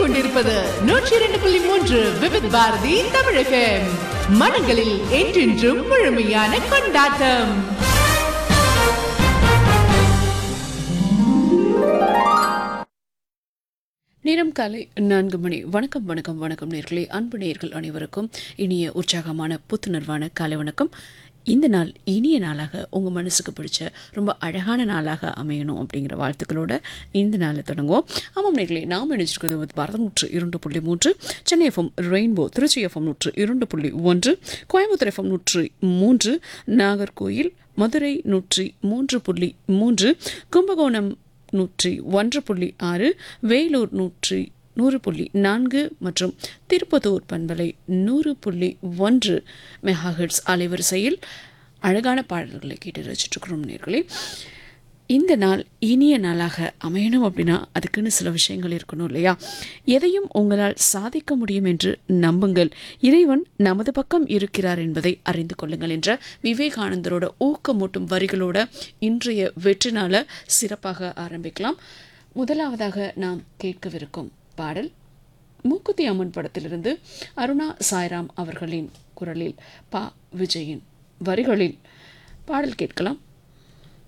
கேட்டுக்கொண்டிருப்பது நூற்றி இரண்டு புள்ளி மூன்று விவித் பாரதி தமிழகம் மனங்களில் என்றென்றும் முழுமையான கொண்டாட்டம் நேரம் காலை நான்கு மணி வணக்கம் வணக்கம் வணக்கம் நேர்களே அன்பு நேர்கள் அனைவருக்கும் இனிய உற்சாகமான புத்துணர்வான காலை வணக்கம் இந்த நாள் இனிய நாளாக உங்கள் மனசுக்கு பிடிச்ச ரொம்ப அழகான நாளாக அமையணும் அப்படிங்கிற வாழ்த்துக்களோட இந்த நாளை தொடங்குவோம் ஆமாம் நேர்களே நாம் இணைச்சிருக்கிறது வந்து பாரதம் நூற்று இரண்டு புள்ளி மூன்று Chennai FM rainbow Tiruchi FM நூற்று இரண்டு புள்ளி ஒன்று கோயம்புத்தூர் எஃப்எம் நூற்று மூன்று நாகர்கோயில் மதுரை நூற்றி மூன்று புள்ளி மூன்று கும்பகோணம் நூற்றி ஒன்று புள்ளி ஆறு வேலூர் நூற்றி நூறு புள்ளி நான்கு மற்றும் திருப்பத்தூர் பண்பலை நூறு புள்ளி ஒன்று மெகாஹெட்ஸ் அலைவரிசையில் அழகான பாடல்களை கேட்டு ரசிச்சுட்ருக்கிறோம் நேர்களே இந்த நாள் இனிய நாளாக அமையணும் அப்படின்னா அதுக்குன்னு சில விஷயங்கள் இருக்கணும் இல்லையா எதையும் உங்களால் சாதிக்க முடியும் என்று நம்புங்கள் இறைவன் நமது பக்கம் இருக்கிறார் என்பதை அறிந்து கொள்ளுங்கள் என்ற விவேகானந்தரோட ஊக்கமூட்டும் வரிகளோட இன்றைய வெற்றி நாளை சிறப்பாக ஆரம்பிக்கலாம் முதலாவதாக நாம் கேட்கவிருக்கும் பாடல் மூக்குத்தி அம்மன் படத்திலிருந்து அருணா சாய்ராம் அவர்களின் குரலில் பா விஜயின் வரிகளில் பாடல் கேட்கலாம்